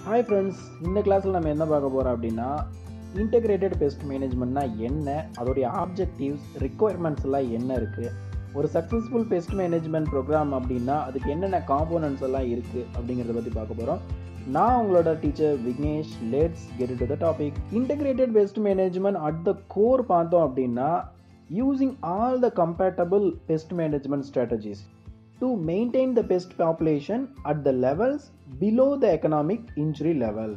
Hi friends இந்த கிளாஸில் நம்ம என்ன பார்க்க போகிறோம் அப்படின்னா இன்டெகிரேட்டட் பெஸ்ட் மேனேஜ்மெண்ட்னா என்ன அதோடைய ஆப்ஜெக்டிவ்ஸ் ரிக்குவயர்மெண்ட்ஸ் எல்லாம் என்ன இருக்குது ஒரு சக்ஸஸ்ஃபுல் பெஸ்ட் மேனேஜ்மெண்ட் ப்ரோக்ராம் அப்படின்னா அதுக்கு என்னென்ன காம்போனன்ட்ஸ் எல்லாம் இருக்குது அப்படிங்கிறத பற்றி பார்க்க போகிறோம் நான் உங்களோட teacher Vignesh let's get to the topic integrated pest management at the core பார்த்தோம் அப்படின்னா using all the compatible pest management strategies to maintain the pest population at the levels below the economic injury level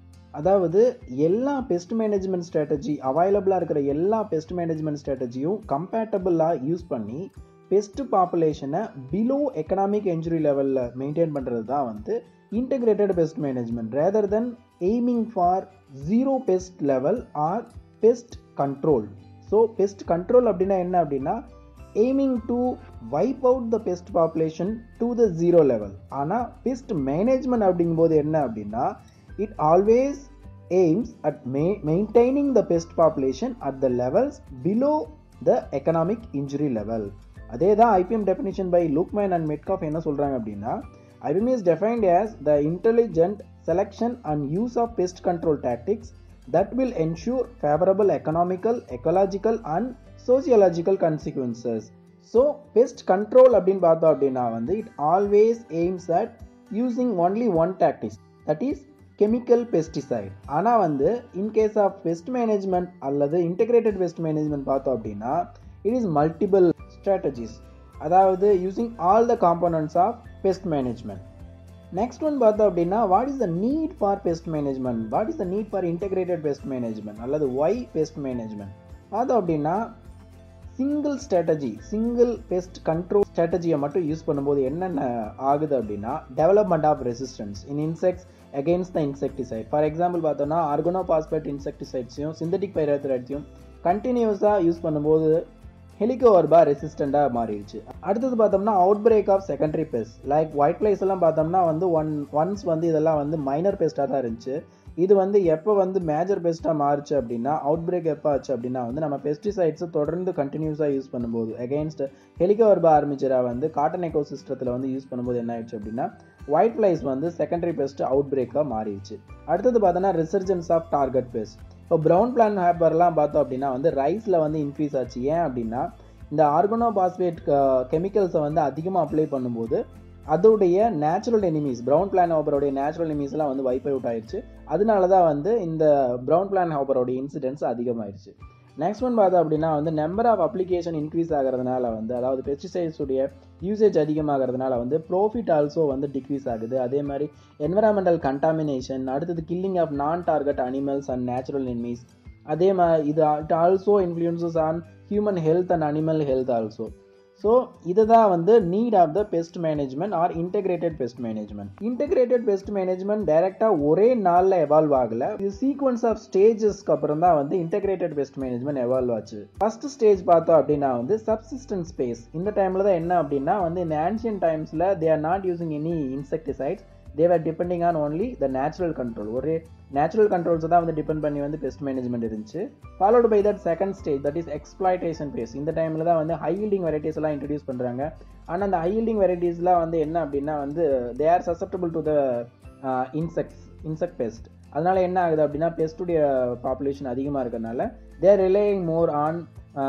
அதாவது எல்லா pest management strategy அவைலபிளாக இருக்கிற எல்லா pest management ஸ்ட்ராட்டஜியும் கம்பேட்டபிளாக use பண்ணி பெஸ்ட் பாப்புலேஷனை பிலோ எக்கனாமிக் இன்ஜுரி லெவலில் மெயின்டைன் பண்ணுறது தான் வந்து integrated pest management rather than aiming for zero pest level or pest control so pest control அப்படின்னா என்ன அப்படின்னா aiming to wipe out the pest population to the zero level ஆனால் pest management அப்படிங்கும்போது என்ன அப்படின்னா இட் ஆல்வேஸ் எய்ம்ஸ் அட் மெ maintaining the pest population at the levels below the economic injury level அதே தான் IPM definition by Luckmann and Metcalf என்ன சொல்கிறாங்க அப்படின்னா IPM is defined as the intelligent selection and use of pest control tactics that will ensure favorable economical, ecological and sociological consequences. So pest control அப்படின்னு பார்த்தோம் அப்படின்னா வந்து it always aims at using only one tactics that is chemical pesticide ஆனால் வந்து in case of pest management அல்லது integrated pest management பார்த்தோம் அப்படின்னா it is multiple strategies அதாவது using all the components of pest management next one பார்த்தோம் அப்படின்னா what is the need for pest management what is the need for integrated pest management அல்லது why pest management பார்த்தோம் அப்படின்னா single strategy single pest control ஸ்ட்ராட்டஜியை மட்டும் use பண்ணும்போது என்னென்ன ஆகுது அப்படின்னா development of resistance in insects against the insecticide for example பார்த்தோம்னா ஆர்கனோபாஸ்பேட் இன்செக்டிசைட்ஸையும் சிந்தட்டிக் பைரத்ரைட்ஸையும் கண்டினியூஸாக யூஸ் பண்ணும்போது ஹெலிகோவர்பா ரெசிஸ்டண்டாக மாறிடுச்சு அடுத்தது பார்த்தோம்னா outbreak of secondary pest like white flies எல்லாம் பார்த்தோம்னா வந்து ஒன் ஒன்ஸ் வந்து இதெல்லாம் வந்து மைனர் பெஸ்ட்டாக தான் இருந்துச்சு இது வந்து எப்போ வந்து மேஜர் பெஸ்ட்டாக மாறுச்சு அப்படின்னா அவுட் பிரேக் எப்போ ஆச்சு அப்படின்னா வந்து நம்ம பெஸ்டிசைட்ஸை தொடர்ந்து கண்டினியூஸாக யூஸ் பண்ணும்போது அகெயின்ஸ்ட் ஹெலிகோவர்பா ஆர்மிச்சராக வந்து காட்டன் எக்கோ சிஸ்டத்தில் வந்து யூஸ் பண்ணும்போது என்ன ஆயிடுச்சு அப்படின்னா ஒயிட் ஃப்ளைஸ் வந்து செகண்டரி பெஸ்ட் அவுட் பிரேக்காக மாறிடுச்சு அடுத்தது பார்த்தோன்னா ரிசர்ஜன்ஸ் ஆஃப் டார்கெட் பெஸ்ட் இப்போ ப்ரௌன் பிளான் ஹேப்பர்லாம் பார்த்தோம் அப்படின்னா வந்து ரைஸில் வந்து இன்க்ரீஸ் ஆச்சு ஏன் அப்படின்னா இந்த ஆர்கனோபாஸ்பேட் கெமிக்கல்ஸை வந்து அதிகமாக அப்ளை பண்ணும்போது அதோடைய நேச்சுரல் எனிமீஸ் ப்ரௌன் பிளான் ஹாப்பரோடைய நேச்சுரல் எனிமீஸ்லாம் வந்து வைப் அவுட் ஆயிடுச்சு அதனால தான் வந்து இந்த ப்ரௌன் பிளான் ஹாப்பரோடைய இன்சிடென்ட்ஸ் அதிகமாயிருச்சு நெக்ஸ்ட் ஒன் பார்த்தோம் அப்படின்னா வந்து நம்பர் ஆஃப் அப்ளிகேஷன் இன்க்ரீஸ் ஆகிறதுனால வந்து அதாவது பெஸ்டிசைட்ஸுடைய யூசேஜ் அதிகமாகிறதுனால வந்து ப்ராஃபிட் ஆல்சோ வந்து டிக்ரீஸ் ஆகுது அதே மாதிரி என்வரான்மெண்டல் கண்டாமினேஷன் அடுத்தது killing of non target animals and natural enemies அதே மாதிரி இது it also influences on human health and animal health also so இதுதான் வந்து need of the pest management or integrated pest management integrated pest management டைரெக்டாக ஒரே நாளில் evolve ஆகல இது சீக்வன்ஸ் ஆஃப் ஸ்டேஜஸ்க்கு அப்புறம் தான் வந்து இன்டெகிரேட்டட் பெஸ்ட் மேனேஜ்மெண்ட் எவால்வ் ஆச்சு ஃபர்ஸ்ட் ஸ்டேஜ் பார்த்தோம் அப்படின்னா வந்து சப்சிஸ்டன்ஸ் ஸ்பேஸ் இந்த டைமில் தான் என்ன அப்படின்னா வந்து இந்த ஆன்ஷியன் டைம்ஸில் they are not using any insecticides they were depending on only the natural control ஒரே நேச்சுரல் கண்ட்ரோல்ஸ் தான் வந்து டிபெண்ட் பண்ணி வந்து பெஸ்ட் மேனேஜ்மெண்ட் இருந்துச்சு followed by that second stage that is exploitation phase இந்த டைமில் தான் வந்து ஹை ஹீல்டிங் வெரைட்டிஸ் எல்லாம் இன்ட்ரடியூஸ் பண்ணுறாங்க ஆனால் அந்த ஹை ஹீல்டிங் வெரைட்டிஸ்லாம் வந்து என்ன அப்படின்னா வந்து they are susceptible to the insects insect pest அதனால என்ன ஆகுது அப்படின்னா பெஸ்ட்டுடைய பாப்புலேஷன் அதிகமாக இருக்கிறதுனால they're relying more on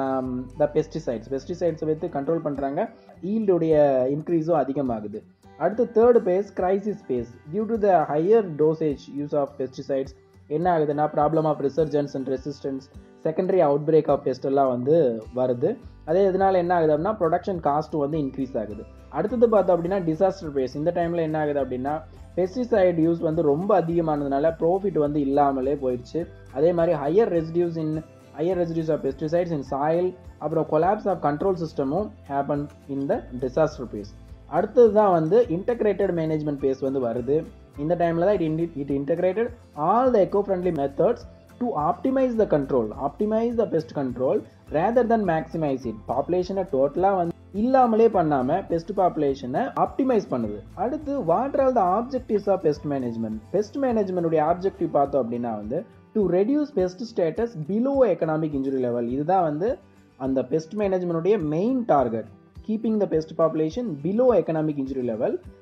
the pesticides பெஸ்டிசைட்ஸை வைத்து கண்ட்ரோல் பண்ணுறாங்க ஈல்டுடைய இன்க்ரீஸும் அதிகமாகுது அடுத்து third phase crisis phase due to the higher dosage use of pesticides என்ன ஆகுதுன்னா problem of resurgence and resistance secondary outbreak of pest எல்லாம் வந்து வருது அதே இதனால என்ன ஆகுது அப்படின்னா ப்ரொடக்ஷன் காஸ்ட் வந்து இன்க்ரீஸ் ஆகுது அடுத்தது பார்த்தோம் அப்படின்னா டிசாஸ்டர் பேஸ் இந்த டைமில் என்ன ஆகுது அப்படின்னா பெஸ்டிசைட் யூஸ் வந்து ரொம்ப அதிகமானதுனால ப்ராஃபிட் வந்து இல்லாமலே போயிடுச்சு அதே மாதிரி higher residues in higher residues of pesticides in soil அப்புறம் கொலாப்ஸ் ஆஃப் கண்ட்ரோல் சிஸ்டமும் happen in the disaster phase அடுத்தது தான் வந்து இன்டகிரேட்டட் மேனேஜ்மெண்ட் பேஸ் வந்து வருது இந்த டைமில் தான் it it integrated all the eco friendly methods to optimise the control optimise the pest control rather than maximise it பாப்புலேஷனை டோட்டலாக வந்து இல்லாமலே பண்ணாமல் பெஸ்ட் பாப்புலேஷனை ஆப்டிமைஸ் பண்ணுது அடுத்து what are the objectives of pest management pest மேனேஜ்மெண்ட்டுடைய ஆப்ஜெக்டிவ் பார்த்தோம் அப்படின்னா வந்து to reduce pest status below economic injury level இதுதான் வந்து அந்த பெஸ்ட் மேனேஜ்மெண்ட்டுடைய main target keeping the pest population below economic injury level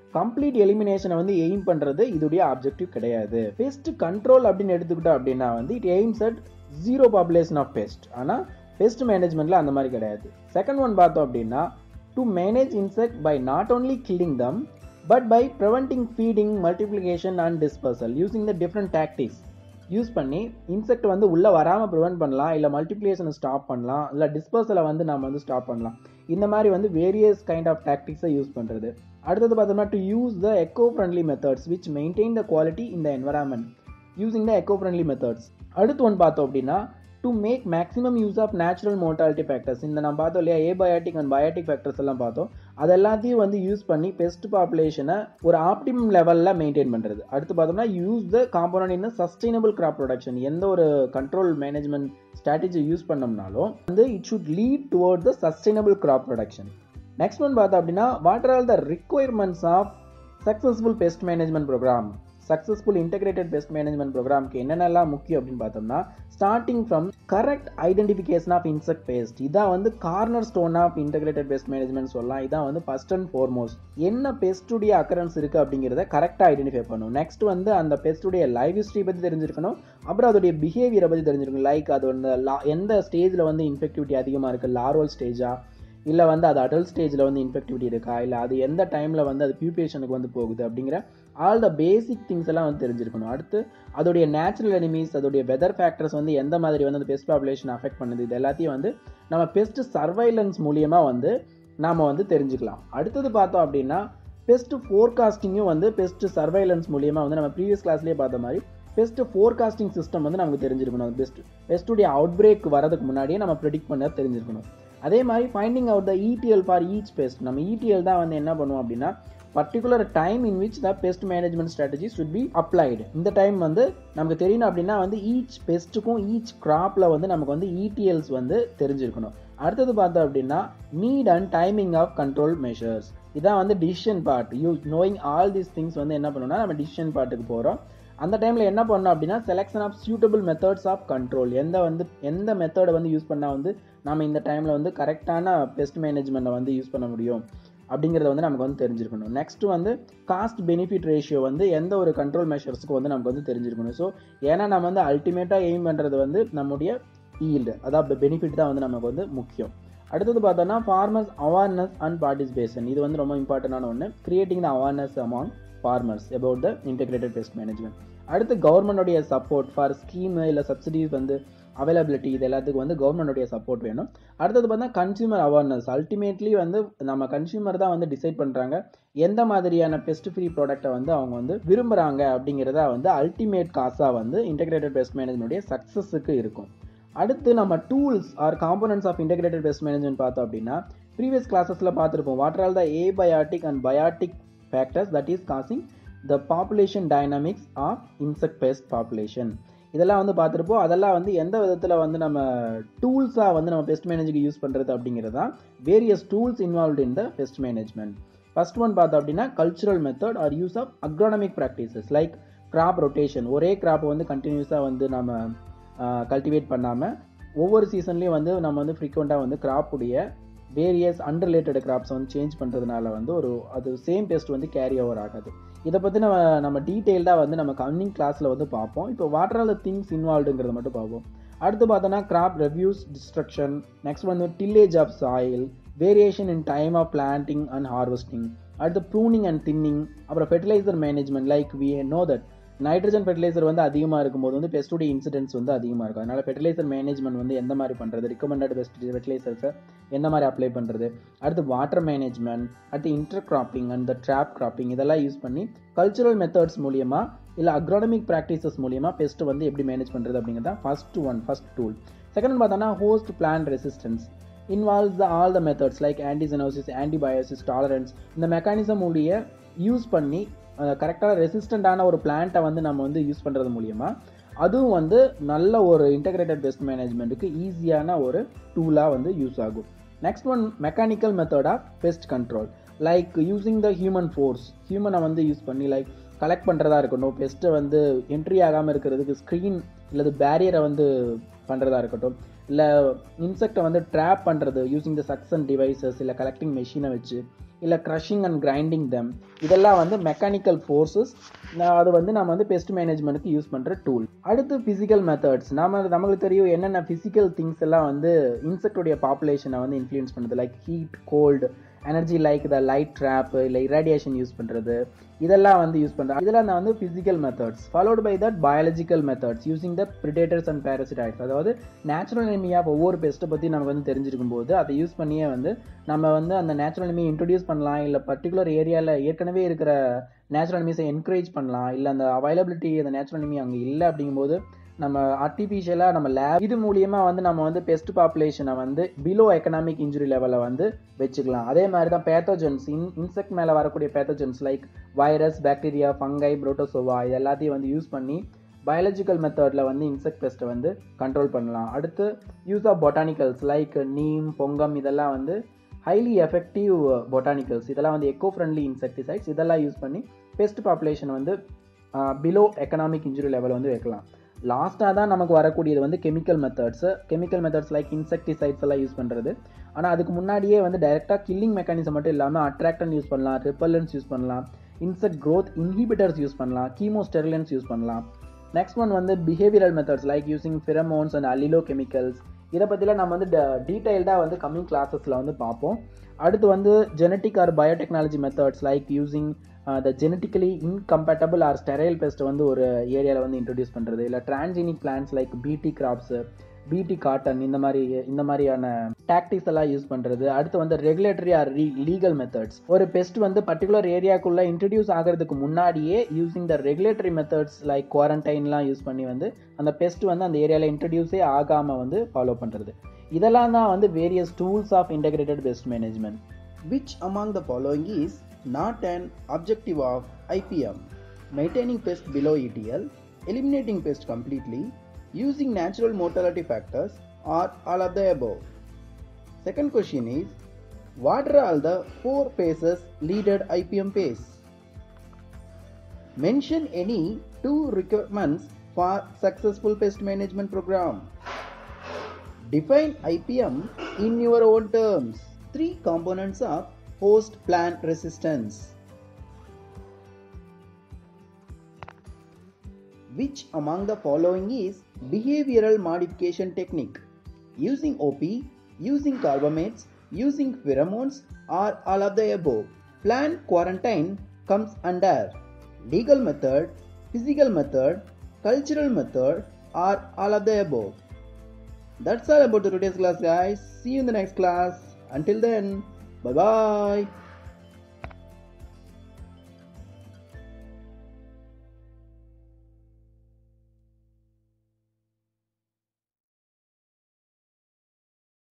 complete எலிமினேஷனை வந்து எய்ம் பண்ணுறது இதுடைய ஆப்ஜெக்டிவ் கிடையாது பெஸ்ட் கண்ட்ரோல் அப்படின்னு எடுத்துக்கிட்டோம் அப்படின்னா வந்து it aims at zero population of pest ஆனால் பெஸ்ட் மேனேஜ்மெண்ட்டில் அந்த மாதிரி கிடையாது செகண்ட் ஒன் பார்த்தோம் அப்படின்னா to manage insect by not only killing them but by preventing feeding multiplication and dispersal using the different tactics use பண்ணி இன்செக்ட் வந்து உள்ளே வராமல் ப்ரிவென்ட் பண்ணலாம் இல்லை மல்டிப்ளிகேஷனை ஸ்டாப் பண்ணலாம் இல்லை டிஸ்பர்சலை வந்து நம்ம வந்து ஸ்டாப் பண்ணலாம் இந்த மாதிரி வந்து வேரியஸ் கைண்ட் ஆஃப் டாக்டிக்ஸை யூஸ் பண்ணுறது அடுத்தது பார்த்தோம்னா to use the eco friendly methods which maintain the quality in the environment using the eco friendly methods அடுத்து ஒன்று பார்த்தோம் அப்படின்னா to make maximum use of natural mortality factors இந்த நம்ம பார்த்தோம் இல்லையா ஏபயாட்டிக் அண்ட் பயாட்டிக் ஃபேக்டர்ஸ் எல்லாம் பார்த்தோம் அது எல்லாத்தையும் வந்து யூஸ் பண்ணி பெஸ்ட் பாப்புலேஷனை ஒரு ஆப்டிமம் லெவலில் மெயின்டைன் பண்ணுறது அடுத்து பார்த்தோம்னா use the component in sustainable crop production எந்த ஒரு கண்ட்ரோல் மேனேஜ்மெண்ட் ஸ்ட்ராட்டஜி யூஸ் பண்ணோம்னாலும் வந்து it should lead toward the sustainable crop production next one பார்த்தோம் அப்படின்னா what are all the requirements of successful pest management programme successful integrated pest management ப்ரோக்ராம்க்கு என்னென்னலாம் முக்கியம் அப்படின்னு பார்த்தோம்னா starting from correct identification of insect pest இதான் வந்து corner stone of integrated pest management சொல்லலாம் இதான் வந்து ஃபர்ஸ்ட் அண்ட் ஃபோர்மோஸ்ட் என்ன பெஸ்ட்டுடைய அக்கரன்ஸ் இருக்குது அப்படிங்கிறத கரெக்டாக ஐடென்டிஃபை பண்ணும் நெக்ஸ்ட் வந்து அந்த பெஸ்ட்டுடைய லைவ் ஹிஸ்ட்ரி பற்றி தெரிஞ்சிருக்கணும் அப்புறம் அதோடைய பிஹேவியரை பற்றி தெரிஞ்சிருக்கணும் லைக் அது வந்து லா எந்த ஸ்டேஜில் வந்து இன்ஃபெக்டிவிட்டி அதிகமாக இருக்குது லார்வல் ஸ்டேஜா இல்லை வந்து அது அடல்ட் ஸ்டேஜில் வந்து இன்ஃபெக்டிவிட்டி இருக்கா இல்லை அது எந்த டைமில் வந்து அது பியூபேஷனுக்கு வந்து போகுது அப்படிங்கிற ஆல் த பேசிக் திங்ஸ் எல்லாம் வந்து தெரிஞ்சிருக்கணும் அடுத்து அதோடைய நேச்சுரல் எனிமீஸ் அதோடைய வெதர் ஃபேக்டர்ஸ் வந்து எந்த மாதிரி வந்து அந்த பெஸ்ட் பாப்புலேஷன் அஃபெக்ட் பண்ணுது இது எல்லாத்தையும் வந்து நம்ம பெஸ்ட் சர்வைலன்ஸ் மூலியமாக வந்து நாம் வந்து தெரிஞ்சுக்கலாம் அடுத்தது பார்த்தோம் அப்படின்னா பெஸ்ட் ஃபோர்காஸ்டிங்கும் வந்து பெஸ்ட் சர்வைலன்ஸ் மூலியமாக வந்து நம்ம ப்ரீவியஸ் கிளாஸ்லேயே பார்த்த மாதிரி பெஸ்ட் ஃபோர்காஸ்டிங் சிஸ்டம் வந்து நமக்கு தெரிஞ்சிருக்கணும் பெஸ்ட் பெஸ்ட்டுடைய அவுட் பிரேக் வரதுக்கு முன்னாடியே நம்ம ப்ரெடிக்ட் பண்ண தெரிஞ்சிருக்கணும் அதே மாதிரி finding out the ETL for each pest நம்ம இடிஎல் தான் வந்து என்ன பண்ணுவோம் அப்படின்னா particular time in which the pest management strategy should be applied இந்த டைம் வந்து நமக்கு தெரியணும் அப்படின்னா வந்து ஈச் பெஸ்ட்டுக்கும் ஈச் கிராப்பில் வந்து நமக்கு வந்து இடிஎல்ஸ் வந்து தெரிஞ்சிருக்கணும் அடுத்தது பார்த்தோம் அப்படின்னா need and timing of control measures இதான் வந்து decision part you knowing all these things வந்து என்ன பண்ணணும்னா நம்ம டிசிஷன் பார்ட்டுக்கு போகிறோம் அந்த டைமில் என்ன பண்ணோம் அப்படின்னா selection of suitable methods of control எந்த வந்து எந்த மெத்தடை வந்து யூஸ் பண்ணால் வந்து நம்ம இந்த டைமில் வந்து கரெக்டான பெஸ்ட் மேனேஜ்மெண்ட்டை வந்து யூஸ் பண்ண முடியும் அப்படிங்கிறத வந்து நமக்கு வந்து தெரிஞ்சிருக்கணும் நெக்ஸ்ட் வந்து காஸ்ட் பெனிஃபிட் ரேஷியோ வந்து எந்த ஒரு கண்ட்ரோல் மெஷர்ஸுக்கு வந்து நமக்கு வந்து தெரிஞ்சிருக்கணும் ஸோ ஏன்னா நம்ம வந்து அல்டிமேட்டாக எய்ம் பண்ணுறது வந்து நம்முடைய ஈல்டு அதாவது பெனிஃபிட் தான் வந்து நமக்கு வந்து முக்கியம் அடுத்தது பார்த்தோம்னா ஃபார்மர்ஸ் அவேர்னஸ் அண்ட் பார்ட்டிசிபேஷன் இது வந்து ரொம்ப இம்பார்ட்டண்டான ஒன்று creating the awareness among farmers about the integrated pest management அடுத்து கவர்மெண்டோடைய சப்போர்ட் ஃபார் ஸ்கீமு இல்லை சப்சிடிஸ் வந்து அவைலபிலிட்டி இது எல்லாத்துக்கும் வந்து கவர்மெண்டோடைய சப்போர்ட் வேணும் அடுத்தது பார்த்தா கன்சியூமர் அவேர்னஸ் அல்டிமேட்லி வந்து நம்ம கன்சியூமர் தான் வந்து டிசைட் பண்ணுறாங்க எந்த மாதிரியான பெஸ்ட் ஃப்ரீ ப்ராடக்ட்டை வந்து அவங்க வந்து விரும்புகிறாங்க அப்படிங்கிறத வந்து அல்டிமேட் காசாக வந்து இன்டெகிரேட்டட் பெஸ்ட் மேனேஜ்மெண்ட்டுடைய சக்ஸஸுக்கு இருக்கும் அடுத்து நம்ம tools or components of integrated pest management பார்த்தோம் அப்படின்னா ப்ரீவியஸ் கிளாஸஸில் பார்த்துருப்போம் what all the abiotic and biotic factors that is causing the population dynamics of insect pest population இதெல்லாம் வந்து பார்த்துருப்போம் அதெல்லாம் வந்து எந்த விதத்தில் வந்து நம்ம டூல்ஸாக வந்து நம்ம பெஸ்ட் மேனேஜுக்கு யூஸ் பண்ணுறது அப்படிங்கிறது தான் various tools involve in the pest management first one பார்த்தோம் அப்படின்னா cultural method or use of agronomic practices like crop rotation ஒரே கிராப் வந்து கண்டினியூஸாக வந்து நம்ம கல்டிவேட் பண்ணாமல் ஒவ்வொரு சீசன்லேயும் வந்து நம்ம வந்து ஃப்ரீக்வெண்ட்டாக வந்து கிராப்புடைய வேரியஸ் அன்ரிலேட்டட் கிராப்ஸ் வந்து சேஞ்ச் பண்ணுறதுனால வந்து ஒரு அது சேம் பெஸ்ட் வந்து கேரி ஓவர் ஆகாது இதை பற்றி நம்ம நம்ம டீட்டெயில்டாக வந்து நம்ம கம்மிங் கிளாஸில் வந்து பார்ப்போம் இப்போ வாட்டர் ஆல் த திங்ஸ் இன்வால்வ்டுங்கிறத மட்டும் பார்ப்போம் அடுத்து பார்த்தோன்னா கிராப் ரெவ்யூஸ் டிஸ்ட்ரக்ஷன் நெக்ஸ்ட் வந்து tillage of soil variation in time of planting and harvesting அடுத்து ப்ரூனிங் அண்ட் தின்னிங் அப்புறம் fertiliser management like we know that nitrogen fertiliser வந்து அதிகமாக இருக்கும்போது வந்து பெஸ்ட்டுடைய இன்சிடென்ட்ஸ் வந்து அதிகமாக இருக்கும் அதனால் ஃபெர்டிலைசர் மேனேஜ்மெண்ட் வந்து எந்த மாதிரி பண்ணுறது ரிக்கமெண்டட் பெஸ்ட் ஃபெர்டிலைசர்ஸை எந்த மாதிரி அப்ளை பண்ணுறது அடுத்து வாட்டர் மேனேஜ்மெண்ட் அடுத்து intercropping and the trap cropping இதெல்லாம் யூஸ் பண்ணி கல்ச்சுரல் மெத்தட்ஸ் மூலியமாக இல்லை அக்ரானமிக் ப்ராக்டிசஸ் மூலியமாக பெஸ்ட் வந்து எப்படி மேனேஜ் பண்ணுறது அப்படிங்கிறது தான் first one first tool second பார்த்தோன்னா host plant resistance involves the all the methods like antixenosis antibiosis tolerance இந்த மெக்கானிசம் உடைய யூஸ் பண்ணி கரெக்டான ரெசிஸ்டண்ட்டான ஒரு பிளான்ட்டை வந்து நம்ம வந்து யூஸ் பண்ணுறது மூலியமாக அதுவும் வந்து நல்ல ஒரு இன்டகிரேட்டட் பெஸ்ட் மேனேஜ்மெண்ட்டுக்கு ஈஸியான ஒரு டூலாக வந்து யூஸ் ஆகும் next one mechanical method of pest control like using the human force ஹியூமனை வந்து யூஸ் பண்ணி லைக் கலெக்ட் பண்ணுறதா இருக்கட்டும் பெஸ்ட்டை வந்து என்ட்ரி ஆகாமல் இருக்கிறதுக்கு ஸ்க்ரீன் இல்லது பேரியரை வந்து பண்ணுறதா இருக்கட்டும் இல்லை இன்செக்டை வந்து ட்ராப் பண்ணுறது யூஸிங் த சக்சன் டிவைசஸ் இல்லை கலெக்டிங் மெஷினை வச்சு இல்லை க்ரஷிங் அண்ட் கிரைண்டிங் தெம் இதெல்லாம் வந்து மெக்கானிக்கல் ஃபோர்ஸஸ் அது வந்து நம்ம வந்து பெஸ்ட் மேனேஜ்மெண்ட்டுக்கு யூஸ் பண்ணுற டூல் அடுத்து ஃபிசிக்கல் மெத்தட்ஸ் நம்ம நமக்கு தெரியும் என்னென்ன ஃபிசிக்கல் திங்ஸ் எல்லாம் வந்து இன்செக்டோடைய பாப்புலேஷனை வந்து இன்ஃப்ளூயன்ஸ் பண்ணுது like heat cold energy like the light trap இல்லை இராடியேஷன் யூஸ் பண்ணுறது இதெல்லாம் வந்து யூஸ் பண்ணுறாங்க இதெல்லாம் தான் வந்து physical methods followed by that biological methods using the predators and parasitoids அதாவது நேச்சுரல் எனிமியாக ஒவ்வொரு பெஸ்ட்டை பற்றி நமக்கு வந்து தெரிஞ்சிருக்கும் போது அதை யூஸ் பண்ணியே வந்து நம்ம வந்து அந்த நேச்சுரல் எனிமியை இன்ட்ரடியூஸ் பண்ணலாம் இல்லை பர்டிகுலர் ஏரியாவில் ஏற்கனவே இருக்கிற நேச்சுரல் எனிமீஸை என்கரேஜ் பண்ணலாம் இல்லை அந்த அவைலபிலிட்டி அந்த நேச்சுரல் எனிமி அங்கே இல்லை அப்படிங்கும்போது நம்ம ஆர்டிஃபிஷியலாக நம்ம லேப் இது மூலியமாக வந்து நம்ம வந்து பெஸ்ட் பாப்புலேஷனை வந்து பிலோ எக்கனாமிக் இன்ஜுரி லெவலில் வந்து வச்சுக்கலாம் அதே மாதிரி தான் பேத்தோஜென்ஸ் இன் இன்செக்ட் மேலே வரக்கூடிய pathogens like virus bacteria fungi protozoa இது எல்லாத்தையும் வந்து யூஸ் பண்ணி பயாலஜிக்கல் மெத்தடில் வந்து இன்செக்ட் பெஸ்ட்டை வந்து கண்ட்ரோல் பண்ணலாம் அடுத்து use of botanicals like neem pongam இதெல்லாம் வந்து ஹைலி எஃபெக்டிவ் பொட்டானிக்கல்ஸ் இதெல்லாம் வந்து எக்கோ ஃப்ரெண்ட்லி இன்செக்டிசைட்ஸ் இதெல்லாம் யூஸ் பண்ணி பெஸ்ட் பாப்புலேஷன் வந்து பிலோ எக்கனாமிக் இன்ஜுரி லெவல் வந்து வைக்கலாம் லாஸ்ட்டாக தான் நமக்கு வரக்கூடியது வந்து chemical methods chemical methods like insecticides எல்லாம் யூஸ் பண்ணுறது ஆனால் அதுக்கு முன்னாடியே வந்து டைரெக்டாக கில்லிங் மெக்கானிசம் மட்டும் இல்லாமல் அட்ராக்டன் யூஸ் பண்ணலாம் ரிப்பல்லன்ஸ் யூஸ் பண்ணலாம் இன்செக்ட் க்ரோத் இன்ஹிபிட்டர்ஸ் யூஸ் பண்ணலாம் கீமோ ஸ்டெரிலன்ஸ் யூஸ் பண்ணலாம் நெக்ஸ்ட் ஒன் வந்து behavioural methods like using pheromones and allelochemicals இதை பற்றிலாம் நம்ம வந்து டீட்டெயில்டாக வந்து கம்மிங் கிளாஸஸில் வந்து பார்ப்போம் அடுத்து வந்து genetic or biotechnology methods like using the genetically incompatible or sterile pest வந்து ஒரு ஏரியாவில் வந்து இன்ட்ரடியூஸ் பண்ணுறது இல்லை transgenic plants like BT crops BT cotton இந்த மாதிரி இந்த மாதிரியான டாக்டிக்ஸ் எல்லாம் யூஸ் பண்ணுறது அடுத்து வந்து ரெகுலேட்டரி ஆர் லீகல் மெத்தட்ஸ் ஒரு பெஸ்ட் வந்து பர்டிகுலர் ஏரியாக்குள்ளே இன்ட்ரடியூஸ் ஆகிறதுக்கு முன்னாடியே using the regulatory methods like குவாரண்டைன்லாம் யூஸ் பண்ணி வந்து அந்த பெஸ்ட் வந்து அந்த ஏரியாவில் இன்ட்ரடியூஸே ஆகாமல் வந்து ஃபாலோ பண்ணுறது இதெல்லாம் தான் வந்து various tools of integrated pest management Which among the following is not an objective of IPM? Maintaining pest below ETL, eliminating pest completely, using natural mortality factors, or all of the above? Second question is What are all the four phases leaded IPM phase? Mention any two requirements for successful pest management program. Define IPM in your own terms. Three components of host plant resistance. Which among the following is behavioral modification technique? Using OP, using carbamates, using pheromones, or all of the above. Plant quarantine comes under legal method, physical method, cultural method, or all of the above. That's all about the today's class, guys. See you in the next class. Until then, bye bye.